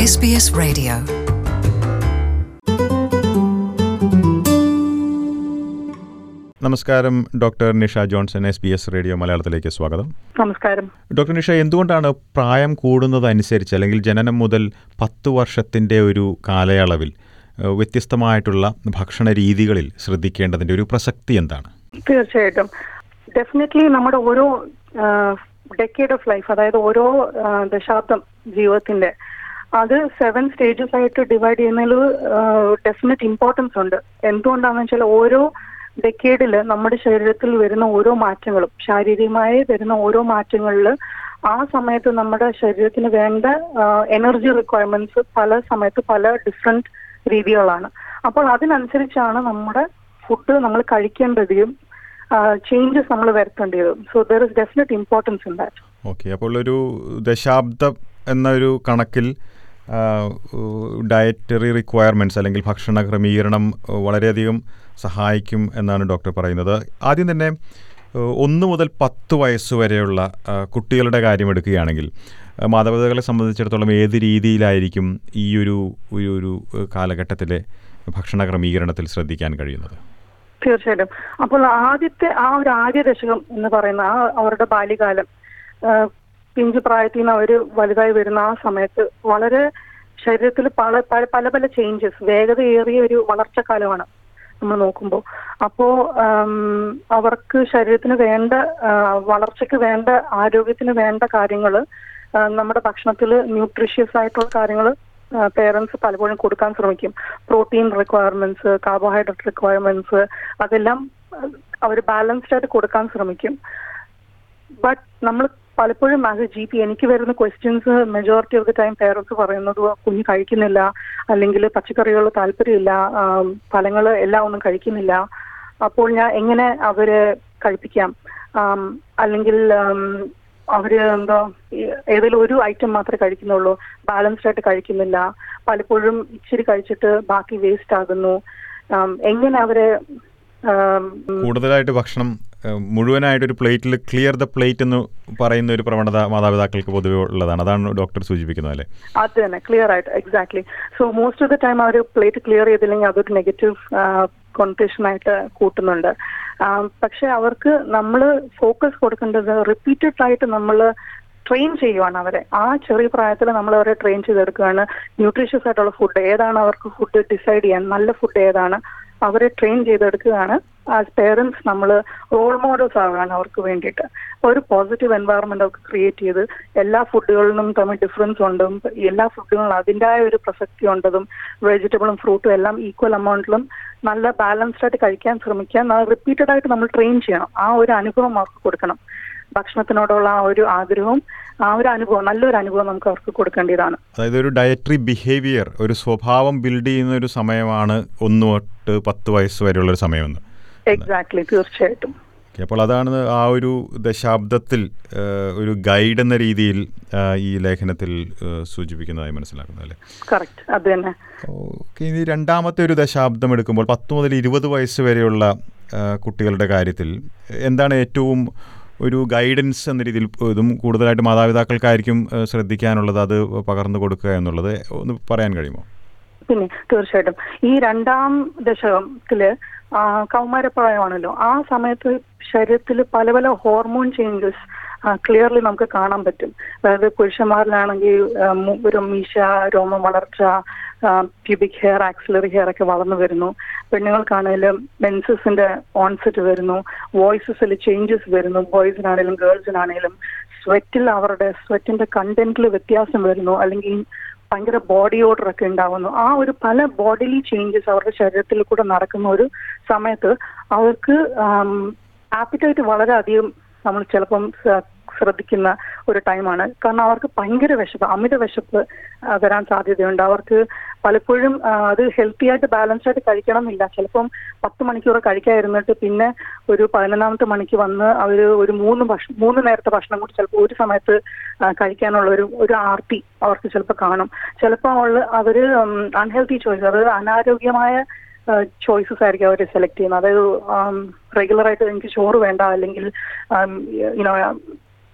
SBS Radio. നമസ്കാരം doctor Nisha Johnson S B S radio മലയാളത്തിലേക്ക് സ്വാഗതം നമസ്കാരം ഡോക്ടർ നിഷ എന്തുകൊണ്ടാണ് പ്രായം കൂടുന്നതനുസരിച്ച് അല്ലെങ്കിൽ ജനനം മുതൽ പത്ത് വർഷത്തിൻ്റെ ഒരു കാലയളവിൽ ഏഹ്, വ്യത്യസ്തമായിട്ടുള്ള ഭക്ഷണ രീതികളിൽ ശ്രദ്ധിക്കേണ്ടതിൻ്റെ ഒരു പ്രസക്തി എന്താണ് തീർച്ചയായിട്ടും ഡെഫിനറ്റ്ലി നമ്മുടെ ഓരോ ഡെക്കേഡ് ഓഫ് ലൈഫ് അതായത് ഓരോ ആ, ദശാബ്ദം ജീവിതത്തിന്റെ അത് സെവൻ സ്റ്റേജസ് ആയിട്ട് ഡിവൈഡ് ചെയ്യുന്നതിൽ ഡെഫിനറ്റ് ഇമ്പോർട്ടൻസ് ഉണ്ട് എന്തുകൊണ്ടാണെന്ന് വെച്ചാൽ ഓരോ ഡെക്കേഡിൽ നമ്മുടെ ശരീരത്തിൽ വരുന്ന ഓരോ മാറ്റങ്ങളും ശാരീരികമായി വരുന്ന ഓരോ മാറ്റങ്ങളിൽ ആ സമയത്ത് നമ്മുടെ ശരീരത്തിന് വേണ്ട എനർജി റിക്വയർമെന്റ്സ് പല സമയത്ത് പല ഡിഫറെന്റ് രീതികളാണ് അപ്പോൾ അതിനനുസരിച്ചാണ് നമ്മുടെ ഫുഡ് നമ്മൾ കഴിക്കേണ്ടതും ചേഞ്ചസ് നമ്മൾ വരുത്തേണ്ടതും so there is definite importance in that okay അപ്പോൾ ഒരു ദശാബ്ദം എന്നൊരു കണക്കിൽ ഡയറ്ററി റിക്വയർമെൻറ്റ്സ് അല്ലെങ്കിൽ ഭക്ഷണ ക്രമീകരണം ഏഹ്, വളരെയധികം സഹായിക്കും എന്നാണ് ഡോക്ടർ പറയുന്നത് ആദ്യം തന്നെ ഏഹ്, ഒന്ന് മുതൽ പത്ത് വയസ്സ് വരെയുള്ള ആ, കുട്ടികളുടെ കാര്യം എടുക്കുകയാണെങ്കിൽ ആ, മാതാപിതാക്കളെ സംബന്ധിച്ചിടത്തോളം ഏത് രീതിയിലായിരിക്കും ഈ ഒരു ഒരു ഒരു ഏഹ്, കാലഘട്ടത്തിലെ ഭക്ഷണ ക്രമീകരണത്തിൽ ശ്രദ്ധിക്കാൻ കഴിയുന്നത് തീർച്ചയായിട്ടും അപ്പോൾ ആദ്യത്തെ ആ ഒരു ആദ്യ ദശകം എന്ന് പറയുന്ന ആ അവരുടെ ബാല്യകാലം ആ, പിഞ്ചു പ്രായത്തിൽ നിന്ന് അവർ വലുതായി വരുന്ന ആ സമയത്ത് വളരെ ശരീരത്തിൽ പല പല പല പല ചേഞ്ചസ് വേഗതയേറിയ ഒരു വളർച്ചക്കാലമാണ് നമ്മൾ നോക്കുമ്പോൾ അപ്പോ ആം, അവർക്ക് ശരീരത്തിന് വേണ്ട ആ, വളർച്ചയ്ക്ക് വേണ്ട ആരോഗ്യത്തിന് വേണ്ട കാര്യങ്ങൾ നമ്മുടെ ഭക്ഷണത്തിൽ ന്യൂട്രീഷ്യസ് ആയിട്ടുള്ള കാര്യങ്ങൾ പേരൻസ് പലപ്പോഴും കൊടുക്കാൻ ശ്രമിക്കും പ്രോട്ടീൻ റിക്വയർമെന്റ്സ് കാർബോഹൈഡ്രേറ്റ് റിക്വയർമെന്റ്സ് അതെല്ലാം അവർ ബാലൻസ്ഡ് ആയിട്ട് കൊടുക്കാൻ ശ്രമിക്കും ബട്ട് നമ്മൾ പലപ്പോഴും ആസ് എ ജി പി എനിക്ക് വരുന്ന questions majority of the time parents പറയുന്നത് കുഞ്ഞ് കഴിക്കുന്നില്ല അല്ലെങ്കിൽ പച്ചക്കറികൾ താല്പര്യമില്ല ഫലങ്ങൾ എല്ലാം ഒന്നും കഴിക്കുന്നില്ല അപ്പോൾ ഞാൻ എങ്ങനെ അവരെ കഴിപ്പിക്കാം ആം, അല്ലെങ്കിൽ ആം, അവര് എന്തോ ഈ- ഏതെങ്കിലും ഒരു ഐറ്റം മാത്രമേ കഴിക്കുന്നുള്ളൂ ബാലൻസ്ഡ് ആയിട്ട് കഴിക്കുന്നില്ല പലപ്പോഴും ഇച്ചിരി കഴിച്ചിട്ട് ബാക്കി വേസ്റ്റ് ആകുന്നു ആം, എങ്ങനെ അവരെ ആം, കൂടുതലായിട്ട് ഭക്ഷണം ഏഹ്, മുഴുവനായിട്ടൊരു പ്ലേറ്റിൽ ക്ലിയർ ദ പ്ലേറ്റ് എന്ന് പറയുന്ന ഒരു പ്രവണത മാതാപിതാക്കൾക്ക് പൊതുവെ ഉള്ളതാണ് അതാണ് ഡോക്ടർ സൂചിപ്പിക്കുന്നത് അല്ലേ അത് തന്നെ ക്ലിയർ ആയിട്ട് exactly so most of the time അവർ പ്ലേറ്റ് ക്ലിയർ ചെയ്തില്ലെങ്കിൽ അതൊരു നെഗറ്റീവ് കൊണ്ടേഷൻ ആയിട്ട് കൂട്ടുന്നുണ്ട് ആ, പക്ഷെ അവർക്ക് നമ്മൾ ഫോക്കസ് കൊടുക്കേണ്ടത് റിപ്പീറ്റഡ് ആയിട്ട് നമ്മൾ ട്രെയിൻ ചെയ്യുവാണ് അവരെ ആ ചെറിയ പ്രായത്തിൽ നമ്മൾ അവരെ ട്രെയിൻ ചെയ്തെടുക്കുകയാണ് ന്യൂട്രീഷ്യസ് ആയിട്ടുള്ള ഫുഡ് ഏതാണ് അവർക്ക് ഫുഡ് ഡിസൈഡ് ചെയ്യാൻ നല്ല ഫുഡ് ഏതാണ് അവരെ ട്രെയിൻ ചെയ്തെടുക്കുകയാണ് ആസ് പേരൻസ് നമ്മൾ റോൾ മോഡൽസ് ആവുകയാണ് അവർക്ക് വേണ്ടിയിട്ട് ഒരു പോസിറ്റീവ് എൻവയറമെന്റ് അവർക്ക് ക്രിയേറ്റ് ചെയ്ത് എല്ലാ ഫുഡുകളിലും തമ്മിൽ ഡിഫറൻസ് ഉണ്ടും എല്ലാ ഫുഡുകളും അതിൻ്റെതായ ഒരു പ്രസക്തി ഉണ്ടതും വെജിറ്റബിളും ഫ്രൂട്ടും എല്ലാം ഈക്വൽ എമൗണ്ടിലും നല്ല ബാലൻസ്ഡ് ആയിട്ട് കഴിക്കാൻ ശ്രമിക്കാൻ റിപ്പീറ്റഡ് ആയിട്ട് നമ്മൾ ട്രെയിൻ ചെയ്യണം ആ ഒരു അനുഭവം അവർക്ക് കൊടുക്കണം ഭക്ഷണത്തിനോടുള്ള ആ ഒരു ആഗ്രഹവും ആ ഒരു അനുഭവം നല്ലൊരു അനുഭവം നമുക്ക് അവർക്ക് കൊടുക്കേണ്ടതാണ് അതായത് ഒരു ഡയറ്ററി ബിഹേവിയർ ഒരു സ്വഭാവം ബിൽഡ് ചെയ്യുന്ന ഒരു സമയമാണ് ഒന്ന് തൊട്ട് പത്ത് വയസ്സ് വരെയുള്ള ഒരു സമയമെന്ന് എക്സാക്ട്ലി തീർച്ചയായിട്ടും ഓക്കെ അപ്പോൾ അതാണ് ആ ഒരു ദശാബ്ദത്തിൽ ഏഹ്, ഒരു ഗൈഡ് എന്ന രീതിയിൽ ഏഹ്, ഈ ലേഖനത്തിൽ ഏഹ്, സൂചിപ്പിക്കുന്നതായി മനസ്സിലാക്കുന്നത് അല്ലേ കറക്റ്റ് അത് തന്നെ ഓക്കെ ഇനി രണ്ടാമത്തെ ഒരു ദശാബ്ദം എടുക്കുമ്പോൾ പത്ത് മുതൽ ഇരുപത് വയസ്സ് വരെയുള്ള ആ, കുട്ടികളുടെ കാര്യത്തിൽ എന്താണ് ഏറ്റവും ഒരു ഗൈഡൻസ് എന്ന രീതിയിൽ ഇതും കൂടുതലായിട്ട് മാതാപിതാക്കൾക്കായിരിക്കും ആ, ശ്രദ്ധിക്കാനുള്ളത് അത് പകർന്നു കൊടുക്കുക എന്നുള്ളത് ഒന്ന് പറയാൻ കഴിയുമോ പിന്നെ തീർച്ചയായിട്ടും ഈ രണ്ടാം ദശകത്തില് ആ, കൗമാരപ്രായമാണല്ലോ ആ സമയത്ത് ശരീരത്തിൽ പല പല ഹോർമോൺ ചേഞ്ചസ് ക്ലിയർലി നമുക്ക് കാണാൻ പറ്റും അതായത് പുരുഷന്മാരിലാണെങ്കിൽ ആ, മു- ഒരു മീശ രോമം വളർച്ച പ്യൂബിക് ഹെയർ ആക്സിലറി ഹെയർ ഒക്കെ വളർന്നു വരുന്നു പെണ്ണുങ്ങൾക്കാണെങ്കിലും മെൻസസിന്റെ ഓൺസെറ്റ് വരുന്നു വോയിസസിൽ ചേഞ്ചസ് വരുന്നു ബോയ്സിനാണെങ്കിലും ഗേൾസിനാണെങ്കിലും സ്വെറ്റിൽ അവരുടെ സ്വെറ്റിന്റെ കണ്ടന്റിൽ വ്യത്യാസം വരുന്നു അല്ലെങ്കിൽ ഭയങ്കര ബോഡി ഓർഡർ ഒക്കെ ഉണ്ടാവുന്നു ആ ഒരു പല ബോഡിലി ചേഞ്ചസ് അവരുടെ ശരീരത്തിൽ കൂടെ നടക്കുന്ന ഒരു സമയത്ത് അവർക്ക് ആപ്പിറ്റൈറ്റ് വളരെ അധികം നമ്മൾ ചിലപ്പം സ- ശ്രദ്ധിക്കുന്ന ഒരു ടൈമാണ് കാരണം അവർക്ക് ഭയങ്കര വിശപ്പ് അമിത വിശപ്പ് ആ, വരാൻ സാധ്യതയുണ്ട് അവർക്ക് പലപ്പോഴും ആ, അത് ഹെൽത്തി ആയിട്ട് ബാലൻസ്ഡ് ആയിട്ട് കഴിക്കണം എന്നില്ല ചിലപ്പം പത്ത് മണിക്കൂർ കഴിക്കാതിരുന്നിട്ട് പിന്നെ ഒരു പതിനൊന്നാമത്തെ മണിക്ക് വന്ന് അവർ ഒരു മൂന്ന് ഭക്ഷണം മൂന്ന് നേരത്തെ ഭക്ഷണം കൂടി ചിലപ്പോൾ ഒരു സമയത്ത് ആ, കഴിക്കാനുള്ള ഒരു ഒരു ആർത്തി അവർക്ക് ചിലപ്പോൾ കാണും ചിലപ്പോൾ അവള് അവര് അൺഹെൽത്തി ചോയ്സ് അത് അനാരോഗ്യമായ ചോയ്സസ് ആയിരിക്കും അവർ സെലക്ട് ചെയ്യുന്നത് അതായത് റെഗുലർ ആയിട്ട് എനിക്ക് ചോറ് വേണ്ട അല്ലെങ്കിൽ യുനോ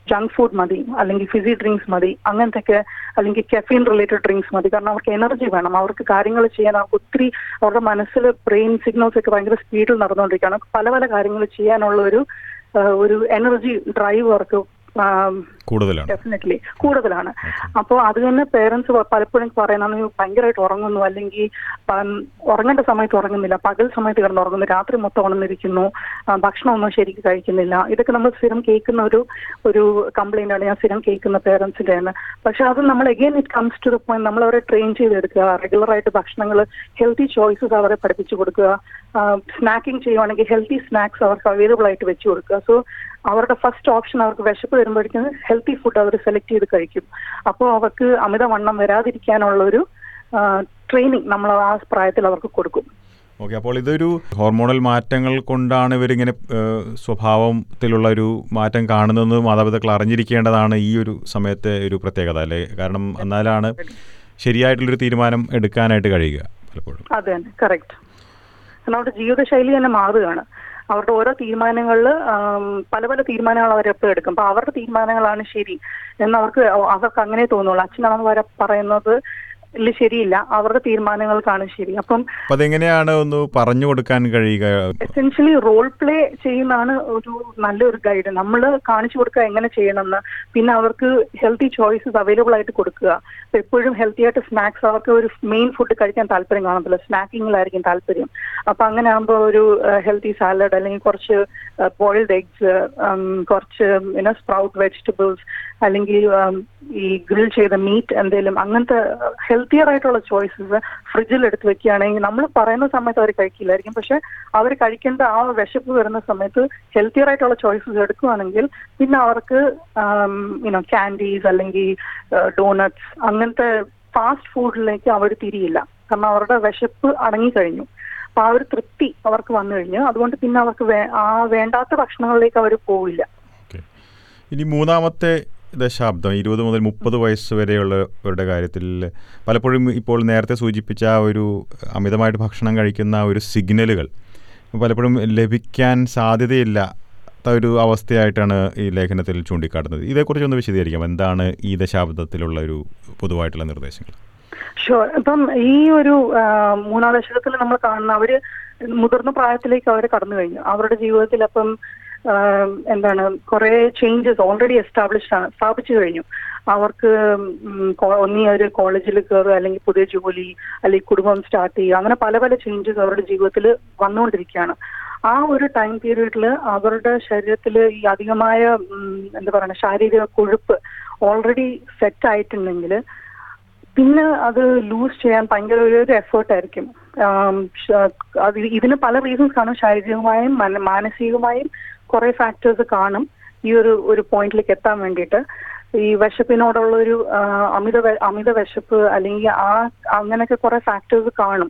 ജങ്ക് ഫുഡ് മതി അല്ലെങ്കിൽ ഫിസി ഡ്രിങ്ക്സ് മതി അങ്ങനത്തെ അല്ലെങ്കിൽ കെഫീൻ റിലേറ്റഡ് ഡ്രിങ്ക്സ് മതി കാരണം അവർക്ക് എനർജി വേണം അവർക്ക് കാര്യങ്ങൾ ചെയ്യാൻ അവർക്ക് ഒത്തിരി അവരുടെ മനസ്സിൽ ബ്രെയിൻ സിഗ്നൽസ് ഒക്കെ ഭയങ്കര സ്പീഡിൽ നടന്നുകൊണ്ടിരിക്കുകയാണ് പല പല കാര്യങ്ങൾ ചെയ്യാനുള്ള ഒരു ആ, ഒരു എനർജി ഡ്രൈവ് അവർക്ക് ആം, കൂടുതലാണ് ഡെഫിനറ്റ്ലി കൂടുതലാണ് അപ്പോൾ അത് തന്നെ പേരൻസ് പലപ്പോഴും പറയുന്നത് ഭയങ്കരമായിട്ട് ഉറങ്ങുന്നു അല്ലെങ്കിൽ ഉം, ഉറങ്ങേണ്ട സമയത്ത് ഉറങ്ങുന്നില്ല പകൽ സമയത്ത് കിടന്ന് ഉറങ്ങുന്നു രാത്രി മൊത്തം ഉണർന്നിരിക്കുന്നു ആ, ഭക്ഷണമൊന്നും ശരിക്ക് കഴിക്കുന്നില്ല ഇതൊക്കെ നമ്മൾ സ്ഥിരം കേൾക്കുന്ന ഒരു ഒരു കംപ്ലൈന്റ് ആണ് ഞാൻ സ്ഥിരം കേൾക്കുന്ന പേരൻസിന്റെ ആണ് പക്ഷെ അത് നമ്മൾ again it comes to the point നമ്മൾ അവരെ ട്രെയിൻ ചെയ്തെടുക്കുക റെഗുലർ ആയിട്ട് ഭക്ഷണങ്ങൾ ഹെൽത്തി ചോയ്സസ് അവരെ പഠിപ്പിച്ചു കൊടുക്കുക സ്നാക്കിംഗ് ചെയ്യുവാണെങ്കിൽ ഹെൽത്തി സ്നാക്സ് അവർക്ക് അവൈലബിൾ ആയിട്ട് വെച്ച് കൊടുക്കുക സോ അവരുടെ ഫസ്റ്റ് ഓപ്ഷൻ അവർക്ക് വിശപ്പ് വരുമ്പോഴേക്കും ഹെൽത്തി ഫുഡ് അവർ സെലക്ട് ചെയ്ത് കഴിക്കും അപ്പോൾ അവർക്ക് അമിതവണ്ണം വരാതിരിക്കാനുള്ള ഒരു ട്രെയിനിങ് നമ്മൾ ആ പ്രായത്തിൽ അവർക്ക് കൊടുക്കും ഓക്കെ അപ്പോൾ ഇതൊരു ഹോർമോണൽ മാറ്റങ്ങൾ കൊണ്ടാണ് ഇവരിങ്ങനെ ഏഹ്, സ്വഭാവത്തിലുള്ള ഒരു മാറ്റം കാണുന്നതെന്ന് മാതാപിതാക്കൾ അറിഞ്ഞിരിക്കേണ്ടതാണ് ഈ ഒരു സമയത്തെ ഒരു പ്രത്യേകത അല്ലേ കാരണം എന്നാലാണ് ശരിയായിട്ടുള്ളൊരു തീരുമാനം എടുക്കാനായിട്ട് കഴിയുക പലപ്പോഴും അതെ തന്നെ കറക്റ്റ് കാരണം അവരുടെ ജീവിതശൈലി തന്നെ മാറുകയാണ് അവരുടെ ഓരോ തീരുമാനങ്ങളിൽ പല പല തീരുമാനങ്ങൾ അവരെപ്പോഴും എടുക്കും അപ്പൊ അവരുടെ തീരുമാനങ്ങളാണ് ശരി എന്ന് അവർക്ക് അവർക്ക് അങ്ങനെ തോന്നുള്ളൂ അച്ഛനാണെന്ന് വരെ പറയുന്നത് ഇല്ല ശരിയില്ല അവരുടെ തീരുമാനങ്ങൾക്കാണ് ശരി അപ്പം അപ്പം അതെങ്ങനെയാണ് ഒന്ന് പറഞ്ഞു കൊടുക്കാൻ കഴിയുക എസെൻഷ്യലി റോൾ പ്ലേ ചെയ്യുന്നതാണ് ഒരു നല്ലൊരു ഗൈഡ് നമ്മൾ കാണിച്ചു കൊടുക്കുക എങ്ങനെ ചെയ്യണമെന്ന് പിന്നെ അവർക്ക് ഹെൽത്തി ചോയ്സസ് അവൈലബിൾ ആയിട്ട് കൊടുക്കുക ഇപ്പൊ എപ്പോഴും ഹെൽത്തി ആയിട്ട് സ്നാക്സ് അവർക്ക് ഒരു മെയിൻ ഫുഡ് കഴിക്കാൻ താല്പര്യം കാണത്തില്ല സ്നാക്കിങ്ങിലായിരിക്കും താല്പര്യം അപ്പൊ അങ്ങനെ ആകുമ്പോൾ ഒരു ഹെൽത്തി സാലഡ് അല്ലെങ്കിൽ കുറച്ച് ബോയിൽഡ് എഗ്സ് കുറച്ച് പിന്നെ സ്പ്രൗട്ട് വെജിറ്റബിൾസ് അല്ലെങ്കിൽ ഉം, ഈ ഗ്രിൽ ചെയ്ത മീറ്റ് എന്തെങ്കിലും അങ്ങനത്തെ ഹെൽത്തിയർ ആയിട്ടുള്ള ചോയ്സസ് ഫ്രിഡ്ജിൽ എടുത്ത് വെക്കുകയാണെങ്കിൽ നമ്മൾ പറയുന്ന സമയത്ത് അവർ കഴിക്കില്ലായിരിക്കും പക്ഷെ അവർ കഴിക്കേണ്ട ആ വിശപ്പ് വരുന്ന സമയത്ത് ഹെൽത്തിയർ ആയിട്ടുള്ള ചോയ്സസ് എടുക്കുകയാണെങ്കിൽ പിന്നെ അവർക്ക് യുനോ ക്യാൻഡീസ് അല്ലെങ്കിൽ ഡോണറ്റ്സ് അങ്ങനത്തെ ഫാസ്റ്റ് ഫുഡിലേക്ക് അവർ തിരിയില്ല കാരണം അവരുടെ വിശപ്പ് അടങ്ങിക്കഴിഞ്ഞു അപ്പൊ ആ ഒരു തൃപ്തി അവർക്ക് വന്നു കഴിഞ്ഞു അതുകൊണ്ട് പിന്നെ അവർക്ക് വേ- ആ വേണ്ടാത്ത ഭക്ഷണങ്ങളിലേക്ക് അവർ പോവില്ല ഓക്കെ ഇനി മൂന്നാമത്തെ ദശാബ്ദം ഇരുപത് മുതൽ മുപ്പത് വയസ്സ് വരെയുള്ളവരുടെ കാര്യത്തിൽ പലപ്പോഴും ഇപ്പോൾ നേരത്തെ സൂചിപ്പിച്ച ആ ഒരു അമിതമായിട്ട് ഭക്ഷണം കഴിക്കുന്ന ആ ഒരു സിഗ്നലുകൾ പലപ്പോഴും ലഭിക്കാൻ സാധ്യതയില്ലാത്ത ഒരു അവസ്ഥയായിട്ടാണ് ഈ ലേഖനത്തിൽ ചൂണ്ടിക്കാട്ടുന്നത് ഇതേക്കുറിച്ചൊന്ന് വിശദീകരിക്കാം എന്താണ് ഈ ദശാബ്ദത്തിലുള്ള ഒരു പൊതുവായിട്ടുള്ള നിർദ്ദേശങ്ങൾ ഷുവർ ഇപ്പം ഈ ഒരു ആ, മൂന്നാം ദശകത്തിൽ നമ്മൾ കാണുന്ന അവര് മുതിർന്ന പ്രായത്തിലേക്ക് അവർ കടന്നു കഴിഞ്ഞു അവരുടെ ജീവിതത്തിൽ അപ്പം ആ, എന്താണ് കുറെ ചേഞ്ചസ് ഓൾറെഡി എസ്റ്റാബ്ലിഷ്ഡ് ആണ് സ്ഥാപിച്ചു കഴിഞ്ഞു അവർക്ക് ഉം, കോ- ഒന്നീ ഒരു കോളേജിൽ കയറുക അല്ലെങ്കിൽ പുതിയ ജോലി അല്ലെങ്കിൽ കുടുംബം സ്റ്റാർട്ട് ചെയ്യുക അങ്ങനെ പല പല ചേഞ്ചസ് അവരുടെ ജീവിതത്തിൽ വന്നുകൊണ്ടിരിക്കുകയാണ് ആ ഒരു ടൈം പീരീഡിൽ അവരുടെ ശരീരത്തിൽ ഈ അധികമായ ഉം, എന്താ പറയുക ശാരീരിക കൊഴുപ്പ് ഓൾറെഡി സെറ്റ് ആയിട്ടുണ്ടെങ്കിൽ പിന്നെ അത് ലൂസ് ചെയ്യാൻ ഭയങ്കര ഒരു ഒരു എഫേർട്ട് ആയിരിക്കും ആം, ശ- അത് ഇതിന് പല റീസൺസ് കാണും ശാരീരികമായും മന- മാനസികമായും കുറെ ഫാക്ടേഴ്സ് കാണും ഈ ഒരു ഒരു പോയിന്റിലേക്ക് എത്താൻ വേണ്ടിയിട്ട് ഈ വിശപ്പിനോടുള്ള ഒരു ആ, അമിത വെ- അമിത വിശപ്പ് അല്ലെങ്കിൽ ആ അങ്ങനെയൊക്കെ കുറെ ഫാക്ടേഴ്സ് കാണും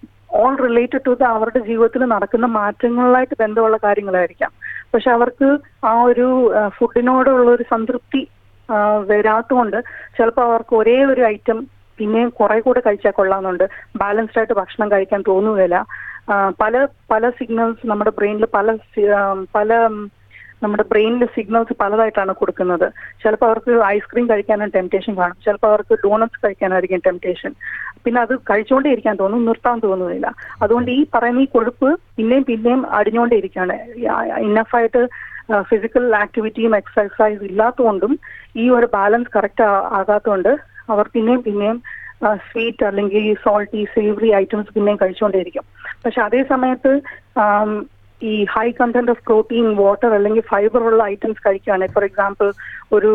ഓൾ റിലേറ്റഡ് ടു ദ അവരുടെ ജീവിതത്തിൽ നടക്കുന്ന മാറ്റങ്ങളിലായിട്ട് ബന്ധമുള്ള കാര്യങ്ങളായിരിക്കാം പക്ഷെ അവർക്ക് ആ ഒരു ഫുഡിനോടുള്ള ഒരു സംതൃപ്തി ആ, വരാത്തതുകൊണ്ട് ചിലപ്പോൾ അവർക്ക് ഒരേ ഒരു ഐറ്റം പിന്നെയും കുറെ കൂടെ കഴിച്ചാൽ കൊള്ളാമെന്നുണ്ട് ബാലൻസ്ഡ് ആയിട്ട് ഭക്ഷണം കഴിക്കാൻ തോന്നുകയില്ല ആ, പല പല സിഗ്നൽസ് നമ്മുടെ ബ്രെയിനിൽ പല സി- ആ, പല ഉം, നമ്മുടെ ബ്രെയിനിൽ സിഗ്നൽസ് പലതായിട്ടാണ് കൊടുക്കുന്നത് ചിലപ്പോൾ അവർക്ക് ഐസ്ക്രീം കഴിക്കാനും ടെംപ്റ്റേഷൻ കാണും ചിലപ്പോൾ അവർക്ക് ഡോണറ്റ്സ് കഴിക്കാനായിരിക്കും ടെംപ്റ്റേഷൻ പിന്നെ അത് കഴിച്ചുകൊണ്ടേ ഇരിക്കാൻ തോന്നും നിർത്താൻ തോന്നുന്നില്ല അതുകൊണ്ട് ഈ പറയുന്ന ഈ കൊഴുപ്പ് പിന്നെയും പിന്നെയും അടിഞ്ഞുകൊണ്ടേ ഇരിക്കുകയാണ് ഇന്നഫായിട്ട് ഫിസിക്കൽ ആക്ടിവിറ്റിയും എക്സസൈസ് ഇല്ലാത്തതുകൊണ്ടും ഈ ഒരു ബാലൻസ് കറക്റ്റ് ആകാത്തതുകൊണ്ട് അവർ പിന്നെയും പിന്നെയും സ്വീറ്റ് അല്ലെങ്കിൽ സോൾട്ടി സേവറി ഐറ്റംസ് പിന്നെയും കഴിച്ചുകൊണ്ടേയിരിക്കും പക്ഷെ അതേ സമയത്ത് ആം, ഈ high content of protein water അല്ലെങ്കിൽ ഫൈബർ ഉള്ള ഐറ്റംസ് കഴിക്കുകയാണ് ഫോർ എക്സാമ്പിൾ ഒരു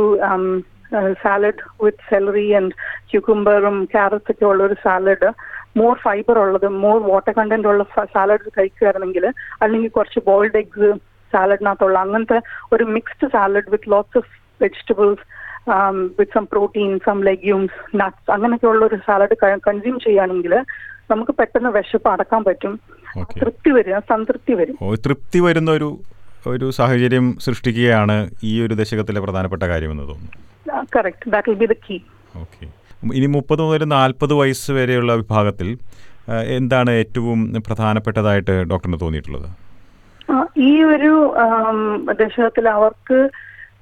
സാലഡ് വിത്ത് സെലറി ആൻഡ് ക്യൂക്കുംബറും ക്യാരറ്റ്സ് ഒക്കെ ഉള്ള ഒരു സാലഡ് മോർ ഫൈബർ ഉള്ളത് മോർ വാട്ടർ കണ്ടന്റ് ഉള്ള സാലഡ് കഴിക്കുകയാണെങ്കിൽ അല്ലെങ്കിൽ കുറച്ച് ബോയിൽഡ് എഗ്സ് സാലഡിനകത്തുള്ള അങ്ങനത്തെ ഒരു mixed salad with lots of vegetables with some protein some legumes nuts അങ്ങനെയൊക്കെ ഉള്ള ഒരു സാലഡ് കൺസ്യൂം ചെയ്യുകയാണെങ്കിൽ നമുക്ക് പെട്ടെന്ന് വിശപ്പ് അടക്കാൻ പറ്റും ഓക്കെ തൃപ്തി വരും സംതൃപ്തി വരും ഓ തൃപ്തി വരുന്ന ഒരു ഒരു സാഹചര്യം സൃഷ്ടിക്കുകയാണ് ഈ ഒരു ദശകത്തിലെ പ്രധാനപ്പെട്ട കാര്യമെന്ന് തോന്നുന്നു correct that will be the key okay ഇനി മുപ്പത് മുതൽ നാൽപ്പത് വയസ്സ് വരെയുള്ള വിഭാഗത്തിൽ ആ, എന്താണ് ഏറ്റവും പ്രധാനപ്പെട്ടതായിട്ട് ഡോക്ടറിന് തോന്നിയിട്ടുള്ളത് ആ, ഈ ഒരു ആം, ദശകത്തിൽ അവർക്ക്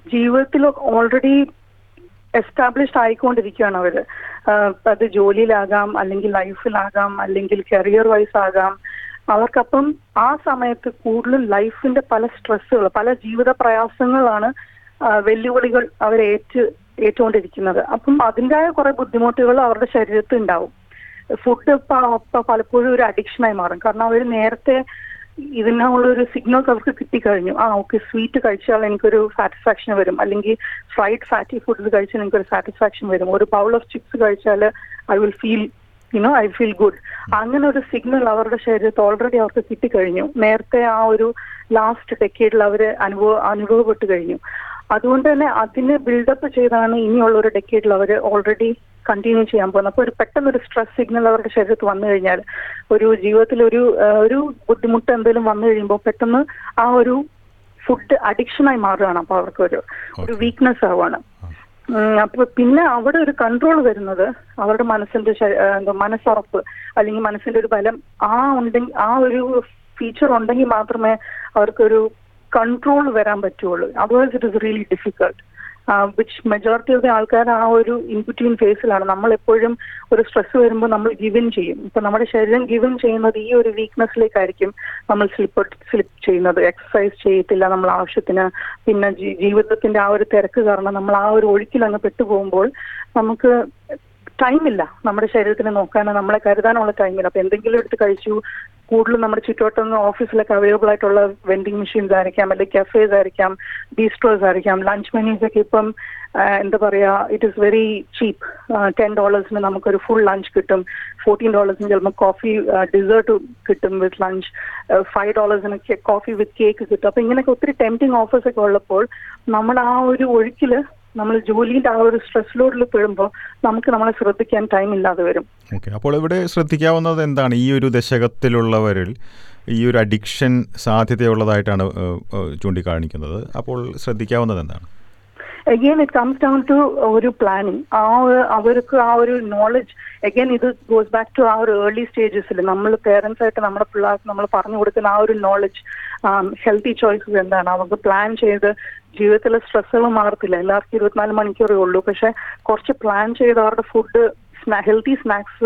ജീവിതത്തിൽ ഓൾറെഡി എസ്റ്റാബ്ലിഷ്ഡ് ആയിക്കൊണ്ടിരിക്കുകയാണ് അവര് ആഹ് അത് ജോലിയിലാകാം അല്ലെങ്കിൽ ലൈഫിലാകാം അല്ലെങ്കിൽ കരിയർ വൈസ് ആകാം അവർക്കപ്പം ആ സമയത്ത് കൂടുതൽ ലൈഫിന്റെ പല സ്ട്രെസ്സുകൾ പല ജീവിത പ്രയാസങ്ങളാണ് ആഹ് വെല്ലുവിളികൾ അവർ ഏറ്റ് ഏറ്റുകൊണ്ടിരിക്കുന്നത് അപ്പം അതിൻ്റെതായ കുറെ ബുദ്ധിമുട്ടുകൾ അവരുടെ ശരീരത്തിൽ ഉണ്ടാവും ഫുഡ് പലപ്പോഴും ഒരു അഡിക്ഷനായി മാറും കാരണം അവർ നേരത്തെ ഇതിനുള്ള ഒരു സിഗ്നൽസ് അവർക്ക് കിട്ടിക്കഴിഞ്ഞു ആ ഓക്കെ സ്വീറ്റ് കഴിച്ചാൽ എനിക്കൊരു സാറ്റിസ്ഫാക്ഷൻ വരും അല്ലെങ്കിൽ ഫ്രൈഡ് ഫാറ്റി ഫുഡ്സ് കഴിച്ചാൽ എനിക്കൊരു സാറ്റിസ്ഫാക്ഷൻ വരും ഒരു ബൗൾ ഓഫ് ചിപ്സ് കഴിച്ചാൽ I will feel you know I feel good അങ്ങനെ ഒരു സിഗ്നൽ അവരുടെ ശരീരത്തിൽ ഓൾറെഡി അവർക്ക് കിട്ടിക്കഴിഞ്ഞു നേരത്തെ ആ ഒരു ലാസ്റ്റ് ഡെക്കേഡിൽ അവർ അനുഭവ അനുഭവപ്പെട്ട് കഴിഞ്ഞു അതുകൊണ്ട് തന്നെ അതിന് ബിൽഡപ്പ് ചെയ്താണ് ഇനിയുള്ള ഒരു ഡെക്കേഡിൽ അവർ ഓൾറെഡി കണ്ടിന്യൂ ചെയ്യാൻ പോകുന്നത് അപ്പോൾ ഒരു പെട്ടെന്ന് ഒരു സ്ട്രെസ് സിഗ്നൽ അവരുടെ ശരീരത്തിൽ വന്നു കഴിഞ്ഞാൽ ഒരു ജീവിതത്തിൽ ഒരു ആ, ഒരു ബുദ്ധിമുട്ട് എന്തെങ്കിലും വന്നു കഴിയുമ്പോൾ പെട്ടെന്ന് ആ ഒരു ഫുഡ് അഡിക്ഷനായി മാറുകയാണ് അപ്പോൾ അവർക്ക് ഒരു ഒരു വീക്ക്നെസ് ആവുകയാണ് ഉം, അപ്പൊ പിന്നെ അവിടെ ഒരു കൺട്രോൾ വരുന്നത് അവരുടെ മനസ്സിന്റെ ശ- ആ, എന്താ മനസ്സുറപ്പ് അല്ലെങ്കിൽ മനസ്സിന്റെ ഒരു ബലം ആ ഉണ്ടെങ്കിൽ ആ ഒരു ഫീച്ചർ ഉണ്ടെങ്കിൽ മാത്രമേ അവർക്കൊരു കൺട്രോൾ വരാൻ പറ്റുള്ളൂ otherwise it is really difficult which majority of the ആൾക്കാർ ആ ഒരു ഇൻബിറ്റ്വീൻ ഫേസിലാണ് നമ്മൾ എപ്പോഴും ഒരു സ്ട്രെസ് വരുമ്പോൾ നമ്മൾ ഗിവൻ ചെയ്യും ഇപ്പൊ നമ്മുടെ ശരീരം ഗിവൻ ചെയ്യുന്നത് ഈ ഒരു വീക്ക്നെസ്സിലേക്കായിരിക്കും നമ്മൾ സ്ലിപ്പ് സ്ലിപ്പ് ചെയ്യുന്നത് എക്സസൈസ് ചെയ്യത്തില്ല നമ്മൾ ആവശ്യത്തിന് പിന്നെ ജീ- ജീവിതത്തിന്റെ ആ ഒരു തിരക്ക് കാരണം നമ്മൾ ആ ഒരു ഒഴുക്കിൽ അങ്ങ് പെട്ടുപോകുമ്പോൾ നമുക്ക് ടൈമില്ല നമ്മുടെ ശരീരത്തിനെ നോക്കാൻ നമ്മളെ കരുതാനുള്ള ടൈമില്ല അപ്പൊ എന്തെങ്കിലും എടുത്ത് കഴിച്ചു കൂടുതലും നമ്മുടെ ചുറ്റോട്ടൊന്ന് ഓഫീസിലൊക്കെ അവൈലബിൾ ആയിട്ടുള്ള വെൻഡിങ് മെഷീൻസ് ആയിരിക്കാം അല്ലെങ്കിൽ കഫേസ് ആയിരിക്കാം ബീസ്ട്രോസ് ആയിരിക്കാം ലഞ്ച് മെനീസ് ഒക്കെ ഇപ്പം ആ, എന്താ പറയാ it is very cheap ten ഡോളേഴ്സിന് നമുക്കൊരു ഫുൾ ലഞ്ച് കിട്ടും ഫോർട്ടീൻ ഡോളേഴ്സിന് ചിലപ്പോൾ കോഫി ഡിസേർട്ട് കിട്ടും വിത്ത് ലഞ്ച് ഫൈവ് ഡോളേഴ്സിന് കോഫി വിത്ത് കേക്ക് കിട്ടും അപ്പൊ ഇങ്ങനെയൊക്കെ ഒത്തിരി ടെംപ്റ്റിംഗ് ഓഫേഴ്സ് ഒക്കെ ഉള്ളപ്പോൾ നമ്മൾ ആ ഒരു ഒഴുക്കില് നമ്മൾ ജോലിന്റെ ആ ഒരു സ്ട്രെസ് ലോഡിൽ പെടുമ്പോൾ നമുക്ക് നമ്മളെ ശ്രദ്ധിക്കാൻ ടൈം ഇല്ലാതെ വരും ഓക്കെ അപ്പോൾ ഇവിടെ ശ്രദ്ധിക്കാവുന്നത് എന്താണ് ഈ ഒരു ദശകത്തിലുള്ളവരിൽ ഈ ഒരു അഡിക്ഷൻ സാധ്യതയുള്ളതായിട്ടാണ് ഏഹ്, ഏഹ്, ചൂണ്ടിക്കാണിക്കുന്നത് അപ്പോൾ ശ്രദ്ധിക്കാവുന്നത് എന്താണ് again it comes down to ഒരു പ്ലാനിങ് ആ ഒരു- അവർക്ക് ആ ഒരു നോളജ് അഗെയിൻ ഇത് ഗോസ് ബാക്ക് ടു ആ ഒരു ഏർലി സ്റ്റേജസിൽ നമ്മൾ പേരൻസ് ആയിട്ട് നമ്മുടെ പിള്ളേർക്ക് നമ്മൾ പറഞ്ഞു കൊടുക്കുന്ന ആ ഒരു നോളജ് ഹെൽത്തി ചോയ്സസ് എന്താണ് അവർക്ക് പ്ലാൻ ചെയ്ത് ജീവിതത്തിലെ സ്ട്രെസ്സുകൾ മാറത്തില്ല എല്ലാവർക്കും ഇരുപത്തിനാല് മണിക്കൂറേ ഉള്ളൂ പക്ഷെ കുറച്ച് പ്ലാൻ ചെയ്ത് അവരുടെ food healthy snacks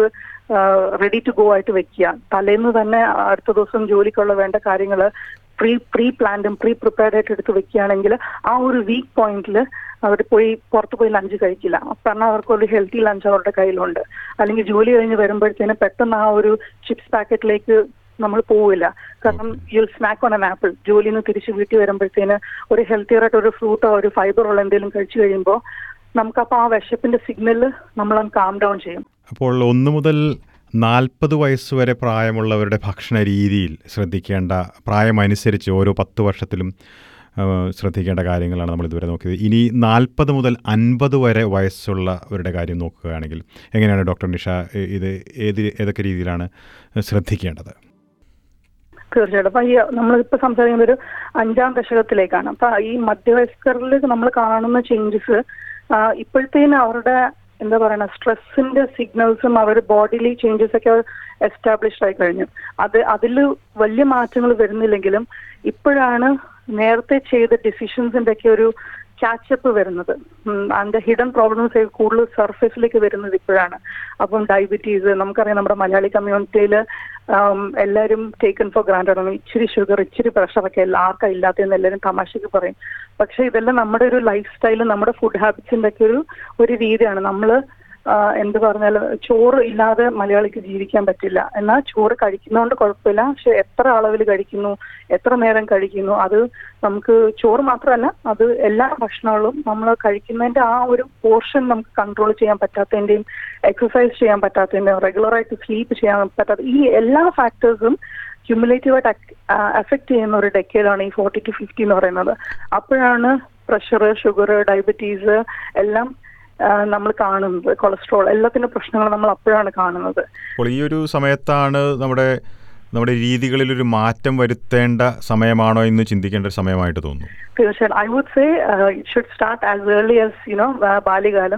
ready to go ആയിട്ട് വെക്കുക തലേന്ന് തന്നെ അടുത്ത ദിവസം ജോലിക്കുള്ള വേണ്ട കാര്യങ്ങൾ പ്രീ പ്രീ പ്ലാൻഡും പ്രീ പ്രിപ്പയർഡ് ആയിട്ട് എടുത്ത് വെക്കുകയാണെങ്കിൽ ആ ഒരു വീക്ക് പോയിന്റിൽ അവർ പോയി പുറത്ത് പോയി ലഞ്ച് കഴിക്കില്ല കാരണം അവർക്ക് ഒരു ഹെൽത്തി ലഞ്ച് അവരുടെ കയ്യിലുണ്ട് അല്ലെങ്കിൽ ജോലി കഴിഞ്ഞ് വരുമ്പോഴത്തേന് പെട്ടെന്ന് ആ ഒരു ചിപ്സ് പാക്കറ്റിലേക്ക് നമ്മൾ പോവില്ല കാരണം you snack on an apple ജോലിയിൽ നിന്ന് തിരിച്ച് വീട്ടിൽ വരുമ്പോഴത്തേന് ഒരു ഹെൽത്തിയർ ആയിട്ട് ഒരു ഫ്രൂട്ടോ ഒരു ഫൈബർ ഉള്ള എന്തെങ്കിലും കഴിച്ചു കഴിയുമ്പോൾ നമുക്കപ്പോൾ ആ വിശപ്പിന്റെ സിഗ്നൽ നമ്മൾ കാം ഡൗൺ ചെയ്യും അപ്പോൾ ഒന്ന് മുതൽ നാൽപ്പത് വയസ്സ് വരെ പ്രായമുള്ളവരുടെ ഭക്ഷണ രീതിയിൽ ശ്രദ്ധിക്കേണ്ട പ്രായമനുസരിച്ച് ഓരോ പത്ത് വർഷത്തിലും ആ, ശ്രദ്ധിക്കേണ്ട കാര്യങ്ങളാണ് നമ്മൾ ഇതുവരെ നോക്കിയത് ഇനി നാൽപ്പത് മുതൽ അൻപത് വരെ വയസ്സുള്ളവരുടെ കാര്യം നോക്കുകയാണെങ്കിൽ എങ്ങനെയാണ് ഡോക്ടർ നിഷ ഇ- ഇത് ഏത് ഏതൊക്കെ രീതിയിലാണ് ശ്രദ്ധിക്കേണ്ടത് തീർച്ചയായിട്ടും അപ്പൊ ഈ നമ്മളിപ്പോ സംസാരിക്കുന്നത് ഒരു അഞ്ചാം ദശകത്തിലേക്കാണ് അപ്പൊ ഈ മധ്യവയസ്കരിൽ നമ്മൾ കാണുന്ന ചേഞ്ചസ് ഇപ്പോഴത്തേന് അവരുടെ എന്താ പറയുക സ്ട്രെസ്സിന്റെ സിഗ്നൽസും അവരുടെ ബോഡിയിലെ ചേഞ്ചസ് ഒക്കെ എസ്റ്റാബ്ലിഷ്ഡ് ആയി കഴിഞ്ഞു അത് അതിൽ വലിയ മാറ്റങ്ങൾ വരുന്നില്ലെങ്കിലും ഇപ്പോഴാണ് നേരത്തെ ചെയ്ത ഡിസിഷൻസിന്റെ ഒക്കെ ഒരു ക്യാച്ചപ്പ് വരുന്നത് അതിന്റെ ഹിഡൻ പ്രോബ്ലംസ് കൂടുതൽ സർഫേസിലേക്ക് വരുന്നത് ഇപ്പോഴാണ് അപ്പം ഡയബറ്റീസ് നമുക്കറിയാം നമ്മുടെ മലയാളി കമ്മ്യൂണിറ്റിയിൽ എല്ലാവരും ടേക്കൺ ഫോർ ഗ്രാൻഡഡ് ആണ് ഇച്ചിരി ഷുഗർ ഇച്ചിരി പ്രഷറൊക്കെ എല്ലാ ആർക്കാ ഇല്ലാത്തതെന്ന് എല്ലാവരും തമാശക്ക് പറയും പക്ഷെ ഇതെല്ലാം നമ്മുടെ ഒരു ലൈഫ് സ്റ്റൈലും നമ്മുടെ ഫുഡ് ഹാബിറ്റ്സിന്റെ ഒക്കെ ഒരു ഒരു രീതിയാണ് നമ്മൾ എന്ത് പറഞ്ഞാലും ചോറ് ഇല്ലാതെ മലയാളിക്ക് ജീവിക്കാൻ പറ്റില്ല എന്നാൽ ചോറ് കഴിക്കുന്നതുകൊണ്ട് കുഴപ്പമില്ല പക്ഷെ എത്ര അളവിൽ കഴിക്കുന്നു എത്ര നേരം കഴിക്കുന്നു അത് നമുക്ക് ചോറ് മാത്രമല്ല അത് എല്ലാ ഭക്ഷണങ്ങളും നമ്മൾ കഴിക്കുന്നതിന്റെ ആ ഒരു പോർഷൻ നമുക്ക് കൺട്രോൾ ചെയ്യാൻ പറ്റാത്തതിന്റെയും എക്സസൈസ് ചെയ്യാൻ പറ്റാത്തതിന്റെയും റെഗുലറായിട്ട് സ്ലീപ്പ് ചെയ്യാൻ പറ്റാത്ത ഈ എല്ലാ ഫാക്ടേഴ്സും ക്യുമുലേറ്റീവായിട്ട് എഫക്ട് ചെയ്യുന്ന ഒരു ഡെക്കേഡാണ് ഈ ഫോർട്ടി ടു ഫിഫ്റ്റി എന്ന് പറയുന്നത് അപ്പോഴാണ് പ്രഷർ ഷുഗർ ഡയബറ്റീസ് എല്ലാം നമ്മൾ കാണുന്നത് കൊളസ്ട്രോൾ എല്ലാത്തിന്റെ പ്രശ്നങ്ങൾ നമ്മൾ അപ്പോഴാണ് കാണുന്നത് അപ്പോൾ ഈ ഒരു സമയത്താണ് നമ്മുടെ നമ്മുടെ രീതികളിൽ ഒരു മാറ്റം വരുത്തേണ്ട സമയമാണോ എന്ന് ചിന്തിക്കേണ്ട ഒരു സമയമായിട്ട് തോന്നുന്നു തീർച്ചയായിട്ടും I would say it should start as early as you know ബാല്യകാലം